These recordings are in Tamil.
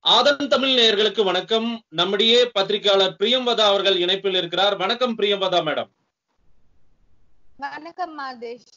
ஆதன் தமிழ் நேயர்களுக்கு வணக்கம் நம்முடைய பத்திரிகையாளர் பிரியம்பதா அவர்கள் இணைப்பில் இருக்கிறார் வணக்கம் பிரியம்பதா மேடம் வணக்கம் மாதேஷ்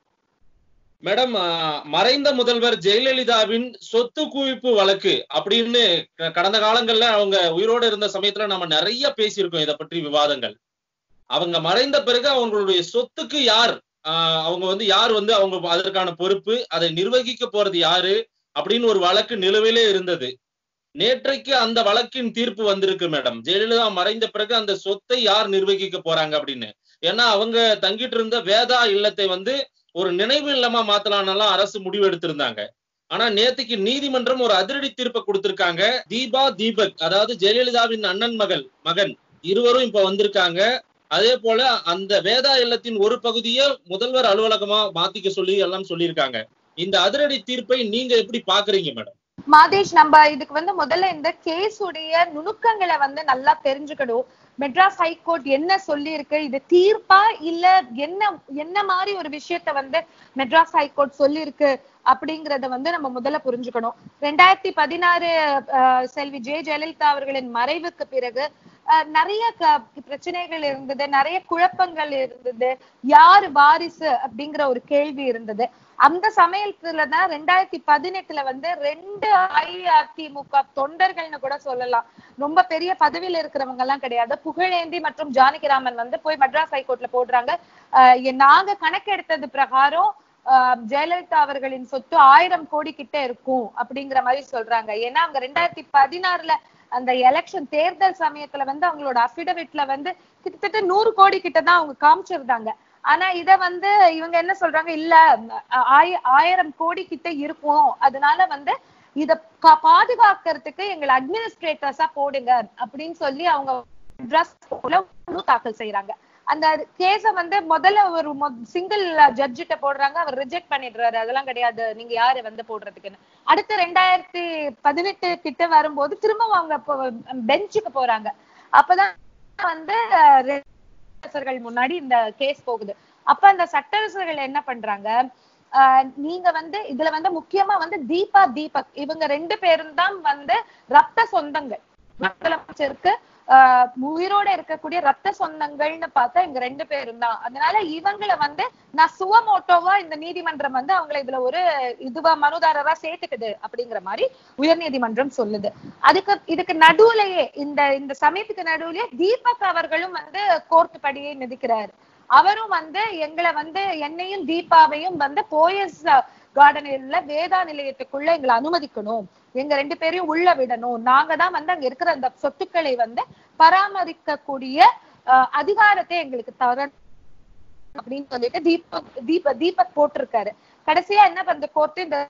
மேடம் ஆஹ், மறைந்த முதல்வர் ஜெயலலிதாவின் சொத்து குவிப்பு வழக்கு அப்படின்னு க- கடந்த காலங்கள்ல அவங்க உயிரோடு இருந்த சமயத்துல நம்ம நிறைய பேசியிருக்கோம் இதை பற்றி விவாதங்கள் அவங்க மறைந்த பிறகு அவங்களுடைய சொத்துக்கு யார் ஆஹ், அவங்க வந்து யார் வந்து அவங்க அதற்கான பொறுப்பு அதை நிர்வகிக்க போறது யாரு அப்படின்னு ஒரு வழக்கு நிலுவையிலே இருந்தது நேற்றைக்கு அந்த வழக்கின் தீர்ப்பு வந்திருக்கு மேடம் ஜெயலலிதா மறைந்த பிறகு அந்த சொத்தை யார் நிர்வகிக்க போறாங்க அப்படின்னு ஏன்னா அவங்க தங்கிட்டு இருந்த வேதா இல்லத்தை வந்து ஒரு நினைவு இல்லமா மாத்தலாம்னெல்லாம் அரசு முடிவு எடுத்திருந்தாங்க ஆனா நேத்துக்கு நீதிமன்றம் ஒரு அதிரடி தீர்ப்பை கொடுத்திருக்காங்க தீபா தீபக் அதாவது ஜெயலலிதாவின் அண்ணன் மகள் மகன் இருவரும் இப்ப வந்திருக்காங்க அதே போல அந்த வேதா இல்லத்தின் ஒரு பகுதியை முதல்வர் அலுவலகமா மாத்திக்க சொல்லி எல்லாம் சொல்லியிருக்காங்க இந்த அதிரடி தீர்ப்பை நீங்க எப்படி பாக்குறீங்க மேடம் மாதேஷ் நம்ம இதுக்கு வந்து முதல்ல இந்த கேஸ் உடைய நுணுக்கங்களை வந்து நல்லா தெரிஞ்சுக்கணும் மெட்ராஸ் ஹைகோர்ட் என்ன சொல்லி இருக்கு இது தீர்ப்பா இல்ல என்ன என்ன மாதிரி ஒரு விஷயத்த வந்து மெட்ராஸ் ஹைகோர்ட் சொல்லி இருக்கு அப்படிங்கறத வந்து நம்ம முதல்ல புரிஞ்சுக்கணும் ரெண்டாயிரத்தி பதினாறு அஹ், செல்வி ஜெய ஜெயலலிதா அவர்களின் மறைவுக்கு பிறகு அஹ், நிறைய க- பிரச்சனைகள் இருந்தது நிறைய குழப்பங்கள் இருந்தது யாரு வாரிசு அப்படிங்கிற ஒரு கேள்வி இருந்தது அந்த சமயத்துலதான் ரெண்டாயிரத்தி பதினெட்டுல வந்து ரெண்டு அஇஅதிமுக தொண்டர்கள்னு கூட சொல்லலாம் ரொம்ப பெரிய பதவியில இருக்கிறவங்க எல்லாம் கிடையாது புகழேந்தி மற்றும் ஜானகிராமன் வந்து போய் மெட்ராஸ் ஹைகோர்ட்ல போடுறாங்க ஆஹ் எ- நாங்க கணக்கெடுத்தது பிரகாரம் ஆஹ் ஜெயலலிதா அவர்களின் சொத்து ஆயிரம் கோடி கிட்ட இருக்கும் அப்படிங்கிற மாதிரி சொல்றாங்க ஏன்னா அவங்க ரெண்டாயிரத்தி பதினாறுல அந்த எலெக்ஷன் தேர்தல் சமயத்துல வந்து அவங்களோட அபிடவிட்ல வந்து கிட்டத்தட்ட நூறு கோடி கிட்ட தான் அவங்க காமிச்சிருந்தாங்க ஆனா இத வந்து இவங்க என்ன சொல்றாங்க இல்ல அ- ஆய- ஆயிரம் கோடி கிட்ட இருக்கும் அதனால வந்து இத கா- பாதுகாக்கிறதுக்கு எங்களை அட்மினிஸ்ட்ரேட்டர்ஸா போடுங்க அப்படின்னு சொல்லி அவங்க ட்ரஸ் தாக்கல் செய்யறாங்க அந்த கேஸ வந்து முதல்ல ஒரு சிங்கிள் ஜட்ஜிட்ட போடுறாங்க அவர் ரிஜெக்ட் பண்ணிடுறாரு அதெல்லாம் கிடையாது நீங்க யாரு வந்து போடுறதுக்குன்னு அடுத்து ரெண்டாயிரத்தி பதினெட்டு கிட்ட வரும்போது திரும்ப அவங்க பெஞ்சுக்கு போறாங்க அப்பதான் வந்து அஹ், சட்டரசர்கள் முன்னாடி இந்த கேஸ் போகுது அப்ப அந்த சட்டரசர்கள் என்ன பண்றாங்க ஆஹ் நீங்க வந்து இதுல வந்து முக்கியமா வந்து தீபா தீபக் இவங்க ரெண்டு பேரும் தான் வந்து ரத்த சொந்தங்கள் முதலமைச்சருக்கு ஆஹ் உயிரோட இருக்கக்கூடிய ரத்த சொந்தங்கள்னு பார்த்தா இவங்க ரெண்டு பேரும் தான் அதனால இவங்களை வந்து நான் சுவமோட்டோவா இந்த நீதிமன்றம் வந்து அவங்களை இதுல ஒரு இதுவா மனுதாரரா சேர்த்துக்குது அப்படிங்கிற மாதிரி உயர்நீதிமன்றம் சொல்லுது அதுக்கு இதுக்கு நடுவுலயே இந்த இந்த சமயத்துக்கு நடுவுலயே தீபக் அவர்களும் வந்து கோர்ட் படியை மிதிக்கிறாரு அவரும் வந்து எங்களை வந்து என்னையும் தீபாவையும் வந்து போயஸ் கார்டனில் வேதா நிலையத்துக்குள்ள எங்களை அனுமதிக்கணும் எங்க ரெண்டு பேரையும் உள்ள விடணும் நாங்க தான் வந்து அங்க இருக்கிற அந்த சொத்துக்களை வந்து பராமரிக்கக்கூடிய அஹ், அதிகாரத்தை எங்களுக்கு தரணும் அப்படின்னு சொல்லிட்டு தீபக் தீப தீபக் போட்டிருக்காரு கடைசியா என்ன பண்ற கோர்ட் இந்த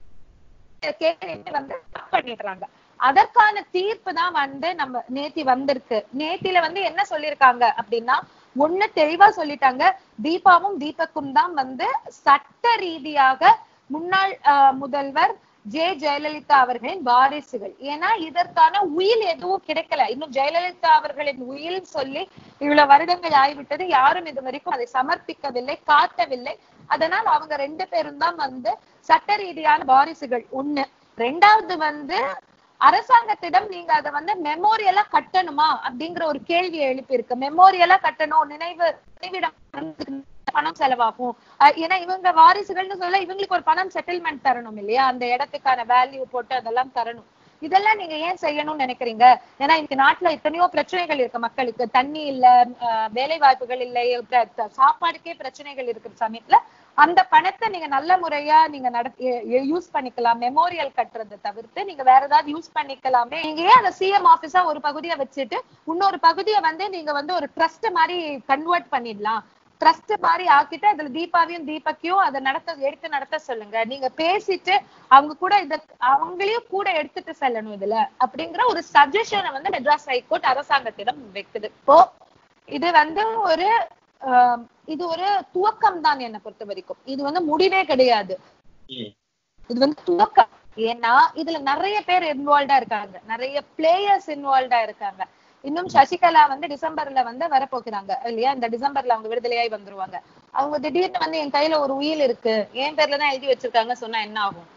கேள்வி வந்து stop பண்ணிடுறாங்க அதற்கான தீர்ப்பு தான் வந்து நம்ம நேத்தி வந்திருக்கு நேத்தில வந்து என்ன சொல்லியிருக்காங்க அப்படின்னா ஒண்ணு தெளிவா சொல்லிட்டாங்க தீபாவும் தீபக்கும் தான் வந்து சட்ட ரீதியாக முன்னாள் ஆஹ், முதல்வர் ஜெ ஜெயலலிதா அவர்களின் வாரிசுகள் ஏன்னா இதற்கான உயில் எதுவும் கிடைக்கல இன்னும் ஜெயலலிதா அவர்களின் உயில் சொல்லி இவ்வளவு வருடங்கள் ஆகிவிட்டது யாரும் இது வரைக்கும் அதை சமர்ப்பிக்கவில்லை காட்டவில்லை அதனால் அவங்க ரெண்டு பேரும் தான் வந்து சட்ட ரீதியான வாரிசுகள் ஒண்ணு ரெண்டாவது வந்து அரசாங்கத்திடம் நீங்க அதை வந்து மெமோரியலா கட்டணுமா அப்படிங்கிற ஒரு கேள்வியை எழுப்பியிருக்கு மெமோரியலா கட்டணும் நினைவு நினைவிடம் பணம் செலவாகும் அஹ் ஏன்னா இவங்க வாரிசுகள்னு சொல்ல இவங்களுக்கு ஒரு பணம் செட்டில்மெண்ட் தரணும் இல்லையா அந்த இடத்துக்கான வேல்யூ போட்டு அதெல்லாம் தரணும் இதெல்லாம் நீங்க ஏன் செய்யணும்னு நினைக்கிறீங்க ஏன்னா இன்னைக்கு நாட்டுல எத்தனையோ பிரச்சனைகள் இருக்கு மக்களுக்கு தண்ணி இல்ல அஹ் வேலை வாய்ப்புகள் இல்லை த- த- சாப்பாடுக்கே பிரச்சனைகள் இருக்கிற சமயத்துல அந்த பணத்தை நீங்க நல்ல முறையா நீங்க நடத்தி யூஸ் பண்ணிக்கலாம் மெமோரியல் கட்டுறதை தவிர்த்து நீங்க வேற ஏதாவது யூஸ் பண்ணிக்கலாமே நீங்க ஏன் அந்த சிஎம் ஆபீஸா ஒரு பகுதியை வச்சுட்டு இன்னொரு பகுதியை வந்து நீங்க வந்து ஒரு ட்ரஸ்ட் மாதிரி கன்வெர்ட் பண்ணிடலாம் ட்ரஸ்ட் மாதிரி ஆக்கிட்டு அதுல தீபாவையும் தீபக்கையும் அதை நடத்த எடுத்து நடத்த சொல்லுங்க நீங்க பேசிட்டு அவங்க கூட இத அவங்களையும் கூட எடுத்துட்டு செல்லணும் இதுல அப்படிங்கிற ஒரு சஜஷனை வந்து மெட்ராஸ் ஹைகோர்ட் அரசாங்கத்திடம் வைக்குது இப்போ இது வந்து ஒரு ஆஹ், இது ஒரு துவக்கம் தான் என்னை பொறுத்த வரைக்கும் இது வந்து முடிவே கிடையாது ம். இது வந்து துவக்கம் ஏன்னா இதுல நிறைய பேர் இன்வால்வ்டா இருக்காங்க நிறைய பிளேயர்ஸ் இன்வால்வ்டா இருக்காங்க இன்னும் சசிகலா வந்து டிசம்பர்ல வந்து வரப்போகிறாங்க இல்லையா இந்த டிசம்பர்ல அவங்க விடுதலையாய் வந்துருவாங்க அவங்க திடீர்னு வந்து என் கையில ஒரு உயில் இருக்கு என் பேர்ல தான் எழுதி வச்சிருக்காங்க சொன்னா என்ன ஆகும்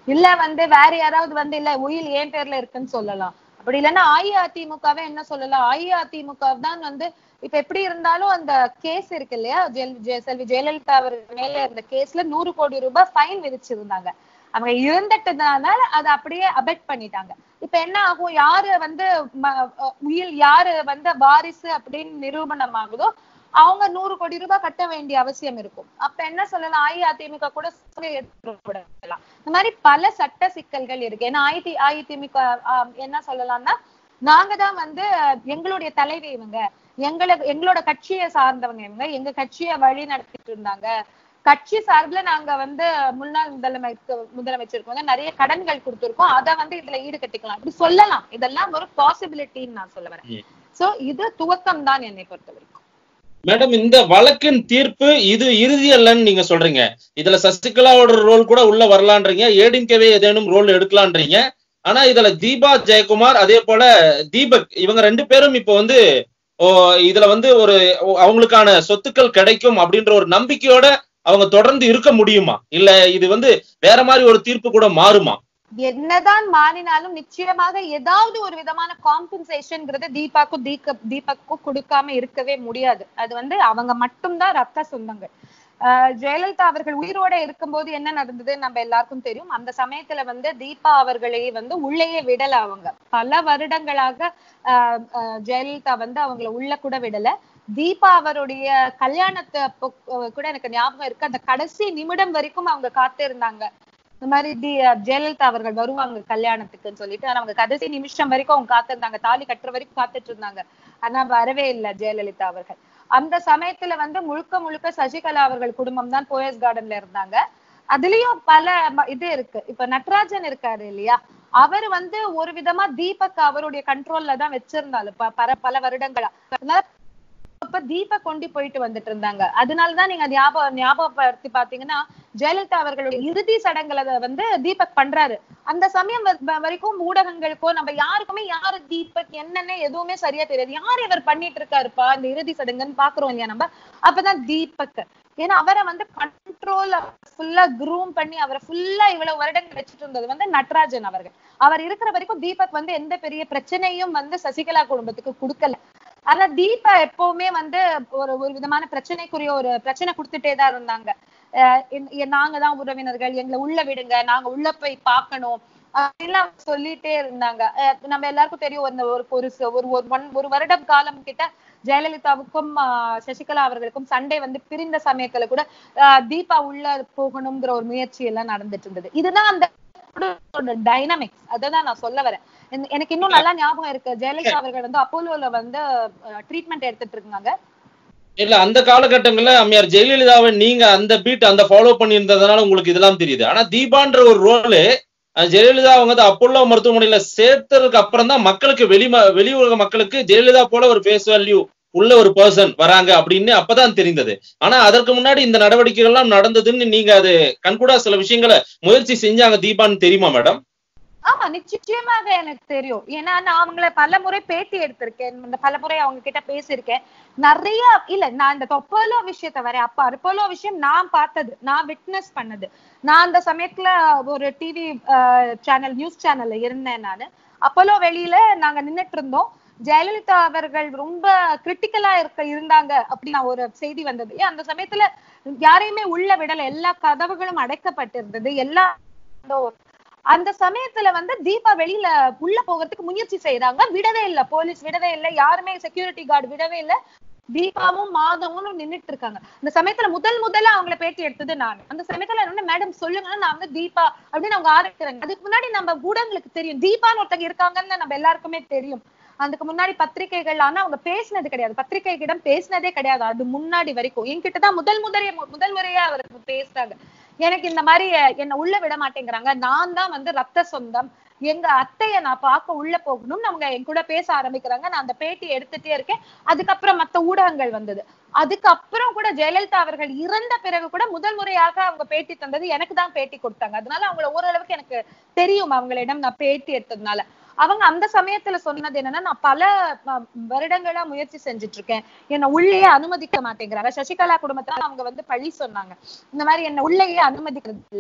இல்ல வந்து வேற யாராவது வந்து இல்ல உயில் ஏன் பேர்ல இருக்குன்னு சொல்லலாம் அப்படி இல்லைன்னா அஇஅதிமுகவே என்ன சொல்லலாம் அஇஅதிமுக தான் வந்து இப்ப எப்படி இருந்தாலும் அந்த கேஸ் இருக்கு இல்லையா ஜெயல ஜெய- செல்வி ஜெயலலிதா அவர்கள் மேல இருந்த கேஸ்ல நூறு கோடி ரூபாய் ஃபைன் விதிச்சிருந்தாங்க அவங்க இருந்துட்டதுனால அதை அப்படியே அபெக்ட் பண்ணிட்டாங்க இப்ப என்ன ஆகும் யாரு வந்து ம- அஹ் உயில் யாரு வந்து வாரிசு அப்படின்னு நிரூபணம் ஆகுதோ அவங்க நூறு கோடி ரூபாய் கட்ட வேண்டிய அவசியம் இருக்கும் அப்ப என்ன சொல்லலாம் அஇஅதிமுக கூட சுமையை ஏற்றுக்கொள்ளலாம் இந்த மாதிரி பல சட்ட சிக்கல்கள் இருக்கு ஏன்னா அஇதி அஇதிமுக ஆஹ், என்ன சொல்லலாம்னா நாங்க தான் வந்து எங்களுடைய தலைவி இவங்க எங்களுக்கு எங்களோட கட்சியை சார்ந்தவங்க இவங்க எங்க கட்சியை வழி நடத்திட்டு இருந்தாங்க கட்சி சார்பில் நாங்க வந்து முன்னாள் முதலமைச்சர் முதலமைச்சருக்கு வந்து நிறைய கடன்கள் கொடுத்திருக்கோம் அதை வந்து இதுல ஈடுகட்டிக்கலாம் இப்படி சொல்லலாம் இதெல்லாம் ஒரு பாசிபிலிட்டின்னு நான் சொல்ல வரேன் ம். சோ இது துவக்கம் தான் என்னை பொறுத்த வரைக்கும் மேடம் இந்த வழக்கின் தீர்ப்பு இது இறுதி அல்லன்னு நீங்க சொல்றீங்க இதுல சசிகலாவோட ரோல் கூட உள்ள வரலான்றீங்க ஏடிஎம்கேவே ஏதேனும் ரோல் எடுக்கலான்றீங்க ஆனா இதுல தீபா ஜெயக்குமார் அதே போல தீபக் இவங்க ரெண்டு பேரும் இப்போ வந்து ஓ, இதுல வந்து ஒரு ஓ, அவங்களுக்கான சொத்துக்கள் கிடைக்கும் அப்படின்ற ஒரு நம்பிக்கையோட அவங்க தொடர்ந்து இருக்க முடியுமா இல்ல இது வந்து வேற மாதிரி ஒரு தீர்ப்பு கூட மாறுமா என்னதான் மாறினாலும் நிச்சயமாக ஏதாவது ஒரு விதமான காம்பன்சேஷன்ங்கிறது தீபாக்கும் தீக தீபக்கும் கொடுக்காம இருக்கவே முடியாது அது வந்து அவங்க மட்டும்தான் ரத்த சொந்தங்கள் ஆஹ் ஜெயலலிதா அவர்கள் உயிரோட இருக்கும்போது என்ன நடந்தது நம்ம எல்லாருக்கும் தெரியும் அந்த சமயத்துல வந்து தீபா அவர்களை வந்து உள்ளேயே விடல அவங்க பல வருடங்களாக ஆஹ் ஆஹ் ஜெயலலிதா வந்து அவங்கள உள்ள கூட விடல தீபா அவருடைய கல்யாணத்தை அப்போ அஹ் கூட எனக்கு ஞாபகம் இருக்கு அந்த கடைசி நிமிடம் வரைக்கும் அவங்க காத்திருந்தாங்க இந்த மாதிரி தி ஜெயலலிதா அவர்கள் வருவாங்க கல்யாணத்துக்குன்னு சொல்லிட்டு ஆனா அவங்க கடைசி நிமிஷம் வரைக்கும் அவங்க காத்திருந்தாங்க தாலி கட்டுற வரைக்கும் காத்துட்டு இருந்தாங்க ஆனா வரவே இல்லை ஜெயலலிதா அவர்கள் அந்த சமயத்துல வந்து முழுக்க முழுக்க சசிகலா அவர்கள் குடும்பம் தான் போயஸ் கார்டன்ல இருந்தாங்க அதுலயும் பல ம- இது இருக்கு இப்ப நட்ராஜன் இருக்காரு இல்லையா அவர் வந்து ஒரு விதமா தீபக் அவருடைய கண்ட்ரோல்ல தான் வச்சிருந்தாரு ப- பல பல வருடங்களா அதனால அப்ப தீபக் கொண்டு போயிட்டு வந்துட்டு இருந்தாங்க அதனாலதான் நீங்க ஞாபகம் ஞாபகப்படுத்தி பாத்தீங்கன்னா ஜெயலலிதா அவர்களுடைய இறுதி சடங்குல அத வந்து தீபக் பண்றாரு அந்த சமயம் வ- வ- வரைக்கும் ஊடகங்களுக்கோ நம்ம யாருக்குமே யாரு தீபக் என்னன்னு எதுவுமே சரியா தெரியாது யார் இவர் பண்ணிட்டு இருக்காருப்பா இந்த இறுதி சடங்குன்னு பாக்குறோம் இல்லையா நம்ம அப்பதான் தீபக் ஏன்னா அவரை வந்து கண்ட்ரோல் ஃபுல்லா க்ரூம் பண்ணி அவரை ஃபுல்லா இவ்வளவு வருடங்கள் வச்சுட்டு இருந்தது வந்து நட்ராஜன் அவர்கள் அவர் இருக்கிற வரைக்கும் தீபக் வந்து எந்த பெரிய பிரச்சனையும் வந்து சசிகலா குடும்பத்துக்கு கொடுக்கல ஆனா தீபா எப்பவுமே வந்து ஒரு ஒரு விதமான பிரச்சனைக்குரிய ஒரு பிரச்சனை கொடுத்துட்டே தான் இருந்தாங்க அஹ் என்- என் நாங்க தான் உறவினர்கள் எங்களை உள்ள விடுங்க நாங்க உள்ள போய் பார்க்கணும் அப்படின்லாம் சொல்லிட்டே இருந்தாங்க அஹ் நம்ம எல்லாருக்கும் தெரியும் அந்த ஒரு ஒரு ச- ஒரு ஒரு ஒன் ஒரு வருடம் காலம் கிட்ட ஜெயலலிதாவுக்கும் ஆஹ் சசிகலா அவர்களுக்கும் சண்டை வந்து பிரிந்த சமயத்துல கூட ஆஹ் தீபா உள்ள போகணுங்கிற ஒரு முயற்சி எல்லாம் நடந்துட்டு இருந்தது இதுதான் அந்த டைனமிக்ஸ் அததான் நான் சொல்ல வரேன் என்- எனக்கு இன்னும் நல்லா ஞாபகம் இருக்கு ஜெயலலிதா அவர்கள் வந்து அப்போலோல வந்து ட்ரீட்மெண்ட் எடுத்துட்டு இருந்தாங்க இல்ல அந்த காலகட்டங்கள்ல அம்மையார் ஜெயலலிதாவை நீங்க அந்த பீட் அந்த ஃபாலோ பண்ணியிருந்ததுனால உங்களுக்கு இதெல்லாம் தெரியுது ஆனா தீபான்ற ஒரு ரோலு ஜெயலலிதா அவங்க வந்து அப்போலோ மருத்துவமனையில சேர்த்ததுக்கு அப்புறம் தான் மக்களுக்கு வெளி ம- வெளி உலக மக்களுக்கு ஜெயலலிதா போல ஒரு ஃபேஸ் வேல்யூ உள்ள ஒரு பர்சன் வராங்க அப்படின்னு அப்பதான் தெரிந்தது ஆனா அதற்கு முன்னாடி இந்த நடவடிக்கைகள் எல்லாம் நடந்ததுன்னு நீங்க அது கண்கூடா சில விஷயங்களை முயற்சி செஞ்சாங்க தீபான்னு தெரியுமா மேடம் ஆமா நிச்சயமாக எனக்கு தெரியும் ஏன்னா நான் அவங்கள பல முறை பேட்டி எடுத்திருக்கேன் இந்த பல முறை அவங்க கிட்ட பேசியிருக்கேன் நிறைய இல்ல நான் இந்த தொப்போலோ விஷயத்த வரேன் அப்ப அப்போலோ விஷயம் நான் பார்த்தது நான் விட்னஸ் பண்ணது நான் அந்த சமயத்துல ஒரு டிவி சேனல் நியூஸ் சேனல்ல இருந்தேன் நானு அப்போலோ வெளியில நாங்க நின்னுட்டு இருந்தோம் ஜெயலலிதா அவர்கள் ரொம்ப கிரிட்டிக்கலா இருக்க இருந்தாங்க அப்படின்னு ஒரு செய்தி வந்தது ஏன் அந்த சமயத்துல யாரையுமே உள்ள விடல எல்லா கதவுகளும் அடைக்கப்பட்டிருந்தது எல்லா அந்த சமயத்துல வந்து தீபா வெளியில உள்ள போகிறதுக்கு முயற்சி செய்யறாங்க விடவே இல்ல போலீஸ் விடவே இல்ல யாருமே செக்யூரிட்டி கார்டு விடவே இல்ல தீபாவும் மாதவும் நின்னுட்டு இருக்காங்க இந்த சமயத்துல முதல் முதல்ல அவங்கள பேட்டி எடுத்தது நான் அந்த சமயத்துல என்ன மேடம் சொல்லுங்க நான் வந்து தீபா அப்படின்னு அவங்க ஆரம்பிக்கிறாங்க அதுக்கு முன்னாடி நம்ம ஊடகங்களுக்கு தெரியும் தீபான்னு ஒருத்தங்க இருக்காங்கன்னு நம்ம எல்லாருக்குமே தெரியும் அதுக்கு முன்னாடி பத்திரிகைகள் ஆனா அவங்க பேசினது கிடையாது பத்திரிகைகளிடம் பேசினதே கிடையாது அது முன்னாடி வரைக்கும் என்கிட்ட தான் முதல் முதலிய முதல் முறையா அவர் பேசுறாங்க எனக்கு இந்த மாதிரி என்ன உள்ள விட மாட்டேங்கிறாங்க நான் தான் வந்து ரத்த சொந்தம் எங்க அத்தைய நான் பார்க்க உள்ள போகணும்னு அவங்க என் கூட பேச ஆரம்பிக்கிறாங்க நான் அந்த பேட்டி எடுத்துட்டே இருக்கேன் அதுக்கப்புறம் மத்த ஊடகங்கள் வந்தது அதுக்கப்புறம் கூட ஜெயலலிதா அவர்கள் இறந்த பிறகு கூட முதல் முறையாக அவங்க பேட்டி தந்தது எனக்கு தான் பேட்டி கொடுத்தாங்க அதனால அவங்கள ஓரளவுக்கு எனக்கு தெரியும் அவங்களிடம் நான் பேட்டி எடுத்ததுனால அவங்க அந்த சமயத்துல சொன்னது என்னன்னா நான் பல அஹ், வருடங்களா முயற்சி செஞ்சுட்டு இருக்கேன் என்னை உள்ளேயே அனுமதிக்க மாட்டேங்கிறாங்க சசிகலா குடும்பத்துல அவங்க வந்து பழி சொன்னாங்க இந்த மாதிரி என்ன உள்ளேயே அனுமதிக்கிறது இல்ல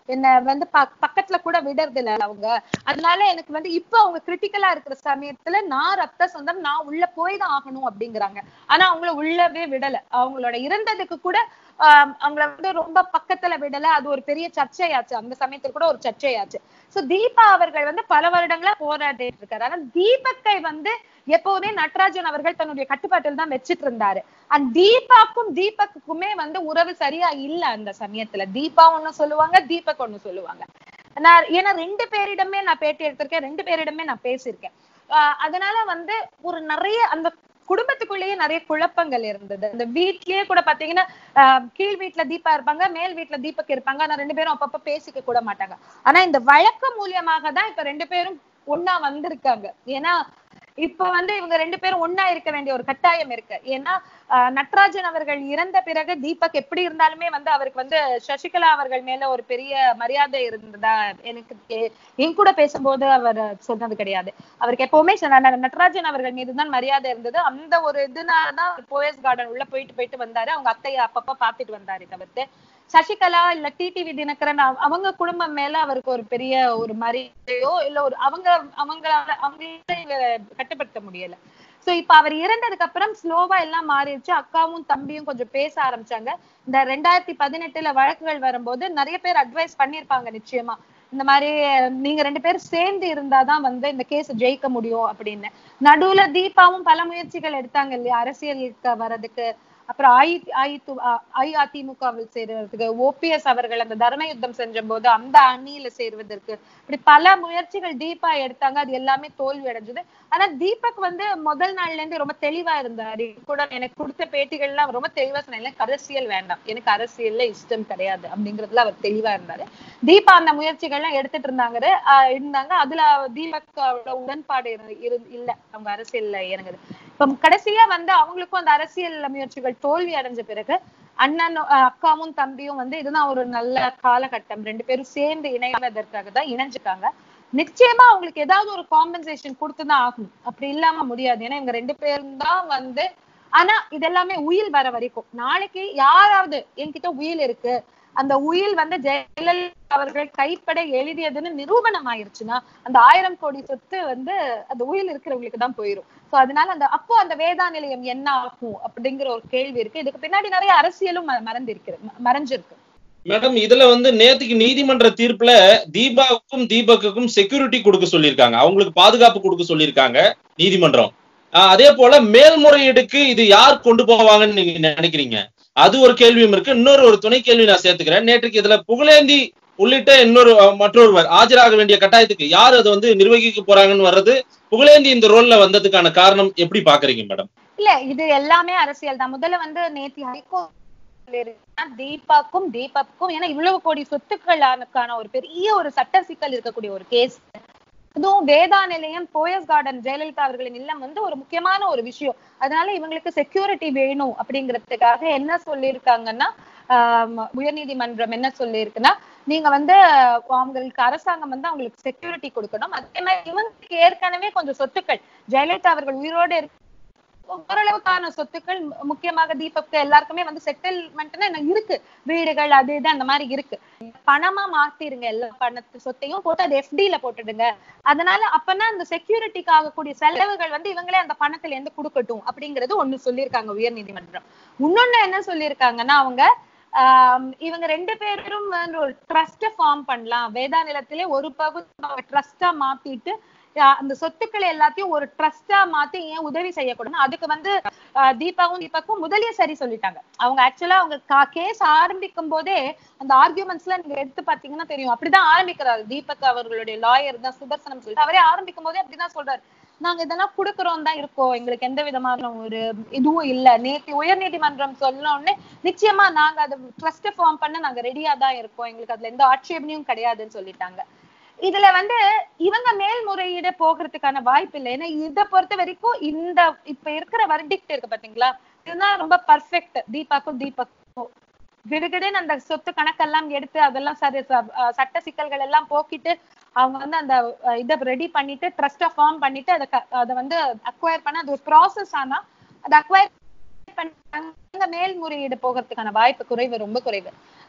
என்ன வந்து ப- பக்கத்துல கூட விடுறது இல்ல அவங்க அதனால எனக்கு வந்து இப்ப அவங்க கிரிட்டிக்கலா இருக்கிற சமயத்துல நான் ரத்த சொந்தம் நான் உள்ள போய் தான் ஆகணும் அப்படிங்கிறாங்க ஆனா அவங்கள உள்ளவே விடல அவங்களோட இறந்ததுக்கு கூட ஆஹ் அவங்கள வந்து ரொம்ப பக்கத்துல விடல அது ஒரு பெரிய சர்ச்சையாச்சு அந்த சமயத்துல கூட ஒரு சர்ச்சையாச்சு சோ தீபா அவர்கள் வந்து பல வருடங்களா போராடிட்டு இருக்காரு ஆனா தீபக்கை வந்து எப்போதுமே நடராஜன் அவர்கள் தன்னுடைய கட்டுப்பாட்டில் தான் வச்சிட்டு இருந்தாரு அண்ட் தீபாக்கும் தீபக்குமே வந்து உறவு சரியா இல்ல அந்த சமயத்துல தீபா ஒண்ணு சொல்லுவாங்க தீபக் ஒண்ணு சொல்லுவாங்க நான் ஏன்னா ரெண்டு பேரிடமே நான் பேட்டி எடுத்திருக்கேன் ரெண்டு பேரிடமே நான் பேசியிருக்கேன் ஆஹ் அதனால வந்து ஒரு நிறைய அந்த குடும்பத்துக்குள்ளேயே நிறைய குழப்பங்கள் இருந்தது அந்த வீட்லயே கூட பாத்தீங்கன்னா ஆஹ் கீழ் வீட்ல தீபா இருப்பாங்க மேல் வீட்ல தீபக் இருப்பாங்க ஆனா ரெண்டு பேரும் அப்பப்ப பேசிக்க கூட மாட்டாங்க ஆனா இந்த வழக்கு மூலியமாக தான் இப்ப ரெண்டு பேரும் ஒண்ணா வந்திருக்காங்க ஏன்னா இப்ப வந்து இவங்க ரெண்டு பேரும் ஒண்ணா இருக்க வேண்டிய ஒரு கட்டாயம் இருக்கு ஏன்னா ஆஹ் நட்ராஜன் அவர்கள் இறந்த பிறகு தீபக் எப்படி இருந்தாலுமே வந்து அவருக்கு வந்து சசிகலா அவர்கள் மேல ஒரு பெரிய மரியாதை இருந்ததா எனக்கு தெ- என் கூட பேசும்போது அவர் சொன்னது கிடையாது அவருக்கு எப்பவுமே ச- ந- நட்ராஜன் அவர்கள் மீது தான் மரியாதை இருந்தது அந்த ஒரு இதனாலதான் போயஸ் கார்டன் உள்ள போயிட்டு போயிட்டு வந்தாரு அவங்க அத்தையை அப்பப்ப பாத்துட்டு வந்தாரு தவிர்த்து சசிகலா இல்ல டிடிவி தினகரன் அவ- அவங்க குடும்பம் மேல அவருக்கு ஒரு பெரிய ஒரு மரியாதையோ இல்ல ஒரு அவங்க அவங்களால அவங்களால இவ கட்டுப்படுத்த முடியல சோ இப்ப அவர் இறந்ததுக்கு அப்புறம் ஸ்லோவா எல்லாம் மாறிடுச்சு அக்காவும் தம்பியும் கொஞ்சம் பேச ஆரம்பிச்சாங்க இந்த ரெண்டாயிரத்தி பதினெட்டுல வழக்குகள் வரும்போது நிறைய பேர் அட்வைஸ் பண்ணிருப்பாங்க நிச்சயமா இந்த மாதிரி நீங்க ரெண்டு பேரும் சேர்ந்து இருந்தாதான் வந்து இந்த கேஸ் ஜெயிக்க முடியும் அப்படின்னு நடுவுல தீபாவும் பல முயற்சிகள் எடுத்தாங்க இல்லையா அரசியலுக்கு வர்றதுக்கு அப்புறம் அஇ அஇது அஇஅதிமுகவில் சேர்வதற்கு ஓபிஎஸ் அவர்கள் அந்த தர்ம யுத்தம் செஞ்ச போது அந்த அணியில சேர்வதற்கு இப்படி பல முயற்சிகள் தீபா எடுத்தாங்க அது எல்லாமே தோல்வி அடைஞ்சது ஆனா தீபக் வந்து முதல் நாள்ல இருந்து ரொம்ப தெளிவா இருந்தாரு கூட எனக்கு கொடுத்த பேட்டிகள்லாம் அவர் ரொம்ப தெளிவா சொன்னாங்க எனக்கு அரசியல் வேண்டாம் எனக்கு அரசியல்ல இஷ்டம் கிடையாது அப்படிங்கறதுல அவர் தெளிவா இருந்தாரு தீபா அந்த முயற்சிகள்லாம் எடுத்துட்டு இருந்தாங்க ஆஹ் இருந்தாங்க அதுல தீபக் உடன்பாடு இரு- இரு- இல்ல அவங்க அரசியல்ல இறங்குது இப்ப கடைசியா வந்து அவங்களுக்கும் அந்த அரசியல் முயற்சிகள் தோல்வி அடைஞ்ச பிறகு அண்ணன் அஹ் அக்காவும் தம்பியும் வந்து இதுதான் ஒரு நல்ல காலகட்டம் ரெண்டு பேரும் சேர்ந்து இணைவதற்காக தான் இணைஞ்சுக்காங்க நிச்சயமா அவங்களுக்கு ஏதாவது ஒரு காம்பன்சேஷன் கொடுத்துதான் ஆகணும் அப்படி இல்லாம முடியாது ஏன்னா இவங்க ரெண்டு பேரும் தான் வந்து ஆனா இதெல்லாமே உயில் வர வரைக்கும் நாளைக்கு யாராவது என்கிட்ட உயில் இருக்கு அந்த உயில் வந்து ஜெயலலிதா அவர்கள் கைப்பட எழுதியதுன்னு நிரூபணம் ஆயிருச்சுன்னா அந்த ஆயிரம் கோடி சொத்து வந்து அந்த உயில் இருக்கிறவங்களுக்கு தான் போயிரும் சோ அதனால அந்த அப்போ அந்த வேதா நிலையம் என்ன ஆகும் அப்படிங்கிற ஒரு கேள்வி இருக்கு இதுக்கு பின்னாடி நிறைய அரசியலும் ம- மறந்திருக்கு ம- மறைஞ்சிருக்கு மேடம் இதுல வந்து நேத்துக்கு நீதிமன்ற தீர்ப்புல தீபாவுக்கும் தீபக்குக்கும் செக்யூரிட்டி கொடுக்க சொல்லியிருக்காங்க அவங்களுக்கு பாதுகாப்பு கொடுக்க சொல்லியிருக்காங்க நீதிமன்றம் ஆஹ் அதே போல மேல்முறையீடுக்கு இது யார் கொண்டு போவாங்கன்னு நீங்க நினைக்கிறீங்க அது ஒரு கேள்வியும் இருக்கு இன்னொரு ஒரு துணை கேள்வி நான் சேர்த்துக்கிறேன் நேற்றுக்கு இதுல புகழேந்தி உள்ளிட்ட இன்னொரு அஹ், மற்றொருவர் ஆஜராக வேண்டிய கட்டாயத்துக்கு யார் அதை வந்து நிர்வகிக்க போறாங்கன்னு வர்றது புகழேந்தி இந்த ரோல்ல வந்ததுக்கான காரணம் எப்படி பாக்குறீங்க மேடம் இல்ல இது எல்லாமே அரசியல் தான் முதல்ல வந்து நேத்தி ஹைகோர்ட் தீபாக்கும் தீபக்கும் ஏன்னா இவ்வளவு கோடி சொத்துக்களுக்கான ஒரு பெரிய ஒரு சட்ட சிக்கல் இருக்கக்கூடிய ஒரு கேஸ் அதுவும் வேதா நிலையம் போயஸ் கார்டன் ஜெயலலிதா அவர்களின் இல்லம் வந்து ஒரு முக்கியமான ஒரு விஷயம் அதனால இவங்களுக்கு செக்யூரிட்டி வேணும் அப்படிங்கிறதுக்காக என்ன சொல்லியிருக்காங்கன்னா ஆஹ் உயர்நீதிமன்றம் என்ன சொல்லியிருக்குன்னா நீங்க வந்து அவங்களுக்கு அரசாங்கம் வந்து அவங்களுக்கு செக்யூரிட்டி கொடுக்கணும் அதே மாதிரி இவங்களுக்கு ஏற்கனவே கொஞ்சம் சொத்துக்கள் ஜெயலலிதா அவர்கள் உயிரோடு இருக்க ஓரளவுக்கான சொத்துக்கள் மு- முக்கியமாக தீபக்கு எல்லாருக்குமே வந்து செட்டில்மெண்ட்னா என்ன இருக்கு வீடுகள் அது இது அந்த மாதிரி இருக்கு பணமா மாத்திருங்க எல்லா பணத்து சொத்தையும் போட்டு அது எஃப்டில போட்டுடுங்க அதனால அப்பனா அந்த செக்யூரிட்டிக்கு ஆகக்கூடிய செலவுகள் வந்து இவங்களே அந்த பணத்துல இருந்து கொடுக்கட்டும் அப்படிங்கறது ஒண்ணு சொல்லியிருக்காங்க உயர்நீதிமன்றம் இன்னொன்னு என்ன சொல்லியிருக்காங்கன்னா அவங்க ஆஹ் இவங்க ரெண்டு பேரும் வந்து ஒரு ட்ரஸ்ட் ஃபார்ம் பண்ணலாம் வேதா நிலத்திலே ஒரு பகுதி ட்ரஸ்டா மாத்திட்டு ஆஹ் அந்த சொத்துக்களை எல்லாத்தையும் ஒரு ட்ரஸ்டா மாத்தி ஏன் உதவி செய்யக்கூடாது அதுக்கு வந்து ஆஹ் தீபாவும் தீபக்கும் முதலியே சரி சொல்லிட்டாங்க அவங்க ஆக்சுவலா அவங்க கேஸ் ஆரம்பிக்கும் போதே அந்த ஆர்கியூமெண்ட்ஸ்ல நீங்க எடுத்து பாத்தீங்கன்னா தெரியும் அப்படிதான் ஆரம்பிக்கிறாரு தீபக் அவர்களுடைய லாயர் தான் சுதர்சனம் சொல்லிட்டு அவரே ஆரம்பிக்கும் போதே அப்படிதான் சொல்றாரு நாங்க இதெல்லாம் குடுக்கறோம் தான் இருக்கோம் எங்களுக்கு எந்த விதமான ஒரு இதுவும் இல்ல நேத்து உயர் நீதிமன்றம் சொன்ன உடனே நிச்சயமா நாங்க அதை ட்ரஸ்ட் ஃபார்ம் பண்ண நாங்க ரெடியா தான் இருக்கோம் எங்களுக்கு அதுல எந்த ஆட்சேபனையும் கிடையாதுன்னு சொல்லிட்டாங்க இதுல வந்து இவங்க மேல்முறையீடு போகிறதுக்கான வாய்ப்பு இல்லை ஏன்னா இத பொறுத்த வரைக்கும் இந்த இப்ப இருக்கிற வர்டிக்ட் இருக்கு பாத்தீங்களா இதுதான் ரொம்ப பர்ஃபெக்ட் தீபாக்கும் தீபக்கும் கிடுகிடுன்னு அந்த சொத்து கணக்கெல்லாம் எடுத்து அதெல்லாம் சரி ச- அஹ் சட்ட சிக்கல்கள் எல்லாம் போக்கிட்டு அவங்க வந்து அந்த அஹ், இதை ரெடி பண்ணிட்டு ட்ரஸ்ட ஃபார்ம் பண்ணிட்டு அதை க- அதை வந்து அக்வயர் பண்ண அது ஒரு ப்ராசஸ் ஆனா அதை அக்வயர் பண்ணாங்க மேல்முறையீடு போகிறதுக்கான வாய்ப்பு குறைவு ரொம்ப குறைவு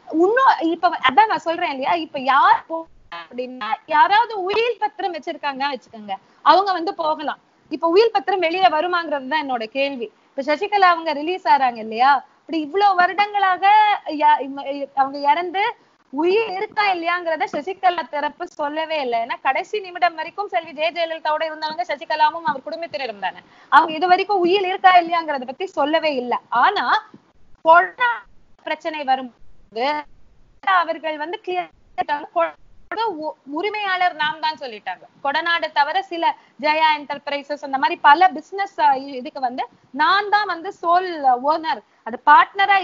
இன்னும் இப்ப அதான் நான் சொல்றேன் இல்லையா இப்ப யார் போ- அப்படின்னா யாராவது உயில் பத்திரம் வச்சிருக்காங்க வச்சுக்கோங்க அவங்க வந்து போகலாம் இப்ப உயில் பத்திரம் வெளியே வருமாங்கிறது தான் என்னோட கேள்வி இப்ப சசிகலா அவங்க ரிலீஸ் ஆறாங்க இல்லையா இப்படி இவ்வளவு வருடங்களாக ய- இம்ம- அவங்க இறந்து உயிர் இருக்கா இல்லையாங்கிறத சசிகலா தரப்பு சொல்லவே இல்லை ஏன்னா கடைசி நிமிடம் வரைக்கும் செல்வி ஜெய ஜெயலலிதாவோட இருந்தவங்க சசிகலாவும் அவர் குடும்பத்தினரும் தானே அவங்க இது வரைக்கும் உயிர் இருக்கா இல்லையாங்கிறத பத்தி சொல்லவே இல்லை ஆனா கொரோனா பிரச்சனை வரும்போது அவர்கள் வந்து clear பண்ணிட்டாங்க. கொ- உ- உரிமையாளர் நாம் தான் சொல்லிட்டாங்க கொடநாடு தவிர சில ஜெயா என்டர்பிரைசஸ் அந்த மாதிரி பல பிசினஸ் இதுக்கு வந்து நான் தான் வந்து சோல் ஓனர் அது பார்ட்னரா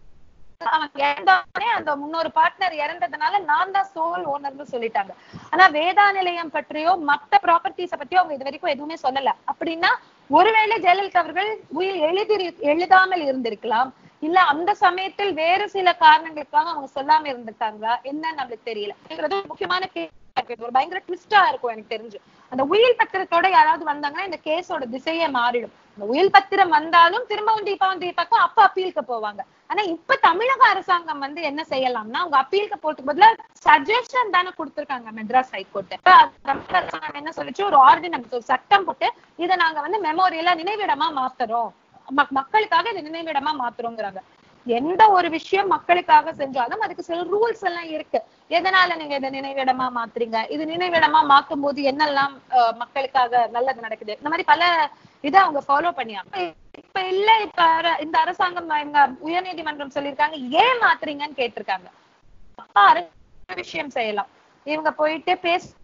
அவங்க இறந்தானே அந்த முன்னொரு பார்ட்னர் இறந்ததுனால நான் தான் சோல் ஓனர்னு சொல்லிட்டாங்க ஆனா வேதா நிலையம் பற்றியோ மத்த ப்ராப்பர்ட்டிஸ பத்தியோ அவங்க இது வரைக்கும் எதுவுமே சொல்லல அப்படின்னா ஒருவேளை ஜெயலலிதா அவர்கள் உயிர் எழுதி எழுதாமல் இருந்திருக்கலாம் இல்ல அந்த சமயத்தில் வேறு சில காரணங்களுக்காக அவங்க சொல்லாம இருந்திருக்காங்களா என்னன்னு நம்மளுக்கு தெரியல அப்படிங்கிறது ஒரு முக்கியமான கேள்வி இது ஒரு பயங்கர ட்விஸ்டா இருக்கும் எனக்கு தெரிஞ்சு அந்த உயில் பத்திரத்தோட யாராவது வந்தாங்கன்னா இந்த கேஸோட திசையே மாறிடும் இந்த உயில் பத்திரம் வந்தாலும் திரும்பவும் தீபாவளி தீபாக்கும் அப்ப அப்பீலுக்கு போவாங்க ஆனா இப்ப தமிழக அரசாங்கம் வந்து என்ன செய்யலாம்னா அவங்க அப்பீலுக்கு போறதுக்கு பதிலா சஜஷன் தானே கொடுத்திருக்காங்க மெட்ராஸ் ஹைகோர்ட் இப்ப தமிழக அரசாங்கம் என்ன சொல்லிச்சு ஒரு ஆர்டினன்ஸ் ஒரு சட்டம் போட்டு இதை நாங்க வந்து மெமோரியலா நினைவிடமா மாத்துறோம் மக்- மக்களுக்காக இதை நினைவிடமா மாத்துறோங்கிறாங்க எந்த ஒரு விஷயம் மக்களுக்காக செஞ்சாலும் அதுக்கு சில ரூல்ஸ் எல்லாம் இருக்கு எதனால நீங்க இதை நினைவிடமா மாத்துறீங்க இது நினைவிடமா மாத்தும் போது என்னெல்லாம் அஹ், மக்களுக்காக நல்லது நடக்குது இந்த மாதிரி பல இதை அவங்க ஃபாலோ பண்ணியாங்க இப்ப இல்ல இப்ப அர- இந்த அரசாங்கம் எங்க உயர்நீதிமன்றம் சொல்லியிருக்காங்க ஏன் மாத்துறீங்கன்னு கேட்டிருக்காங்க அப்ப அரசு விஷயம் செய்யலாம் இவங்க போயிட்டு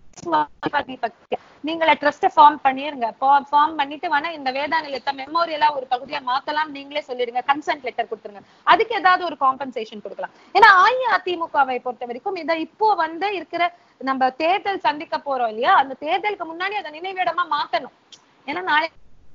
பேசுவாங்க நீங்கள ட்ரஸ்ட் ஃபார்ம் பண்ணிருங்க ஃபார்ம் பண்ணிட்டு வேணா இந்த வேதா நிலையத்தை மெமோரியலா ஒரு பகுதியா மாத்தலாம் நீங்களே சொல்லிடுங்க கன்சென்ட் லெட்டர் கொடுத்துருங்க அதுக்கு ஏதாவது ஒரு காம்பன்சேஷன் கொடுக்கலாம் ஏன்னா அஇஅதிமுகவை பொறுத்த வரைக்கும் இதை இப்போ வந்து இருக்கிற நம்ம தேர்தல் சந்திக்க போறோம் இல்லையா அந்த தேர்தலுக்கு முன்னாடி அதை நினைவிடமா மாத்தணும் ஏன்னா நாளை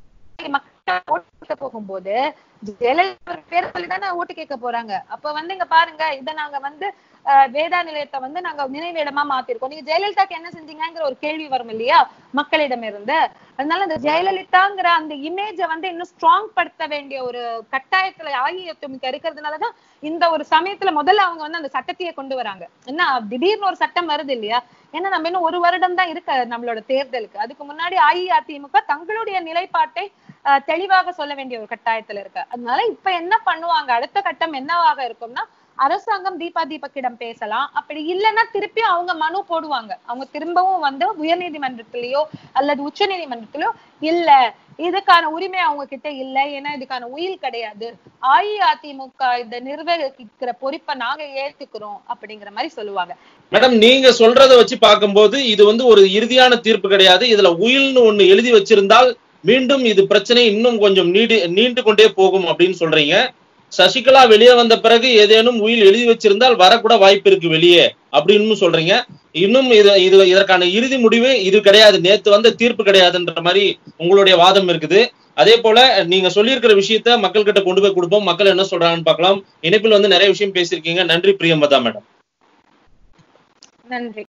மக்கள் ஓட்டு போகும்போது ஜெயலலிதா பேர் சொல்லி தானே ஓட்டு கேட்க போறாங்க அப்ப வந்து இங்க பாருங்க இத நாங்க வந்து அஹ், வேதா நிலையத்தை வந்து நாங்க நினைவிடமா மாத்திருக்கோம் நீங்க ஜெயலலிதாக்கு என்ன செஞ்சீங்கங்கிற ஒரு கேள்வி வரும் இல்லையா மக்களிடம் இருந்து அதனால இந்த ஜெயலலிதாங்கிற அந்த இமேஜ வந்து இன்னும் ஸ்ட்ராங் படுத்த வேண்டிய ஒரு கட்டாயத்துல அஇஅதிமுக இருக்கிறதுனாலதான் இந்த ஒரு சமயத்துல முதல்ல அவங்க வந்து அந்த சட்டத்தையே கொண்டு வராங்க என்ன திடீர்னு ஒரு சட்டம் வருது இல்லையா ஏன்னா நம்ம இன்னும் ஒரு வருடம் தான் இருக்கு நம்மளோட தேர்தலுக்கு அதுக்கு முன்னாடி அஇஅதிமுக தங்களுடைய நிலைப்பாட்டை அஹ், தெளிவாக சொல்ல வேண்டிய ஒரு கட்டாயத்துல இருக்கு அதனால இப்ப என்ன பண்ணுவாங்க அடுத்த கட்டம் என்னவாக இருக்கும்னா அரசாங்கம் தீபா தீபக்கிடம் பேசலாம் அப்படி இல்லைன்னா திருப்பி அவங்க மனு போடுவாங்க அவங்க திரும்பவும் வந்து உயர்நீதிமன்றத்திலயோ அல்லது உச்ச நீதிமன்றத்திலயோ இல்ல இதுக்கான உரிமை அவங்க கிட்ட இல்ல ஏன்னா இதுக்கான உயில் கிடையாது அஇஅதிமுக இத நிர்வகிக்கிற பொறுப்பை நாங்க ஏத்துக்கிறோம் அப்படிங்கிற மாதிரி சொல்லுவாங்க மேடம் நீங்க சொல்றத வச்சு பார்க்கும்போது இது வந்து ஒரு இறுதியான தீர்ப்பு கிடையாது இதுல உயில்னு ஒண்ணு எழுதி வச்சிருந்தால் மீண்டும் இது பிரச்சனை இன்னும் கொஞ்சம் நீடி நீண்டு கொண்டே போகும் அப்படின்னு சொல்றீங்க சசிகலா வெளியே வந்த பிறகு ஏதேனும் உயில் எழுதி வச்சிருந்தால் வரக்கூட வாய்ப்பு இருக்கு வெளியே அப்படின்னு சொல்றீங்க இன்னும் இது இது இதற்கான இறுதி முடிவு இது கிடையாது நேத்து வந்த தீர்ப்பு கிடையாதுன்ற மாதிரி உங்களுடைய வாதம் இருக்குது அதே போல நீங்க சொல்லியிருக்கிற விஷயத்த மக்கள் கிட்ட கொண்டு போய் கொடுப்போம் மக்கள் என்ன சொல்றாங்கன்னு பார்க்கலாம் இணைப்பில் வந்து நிறைய விஷயம் பேசியிருக்கீங்க நன்றி பிரியம்பதா மேடம் நன்றி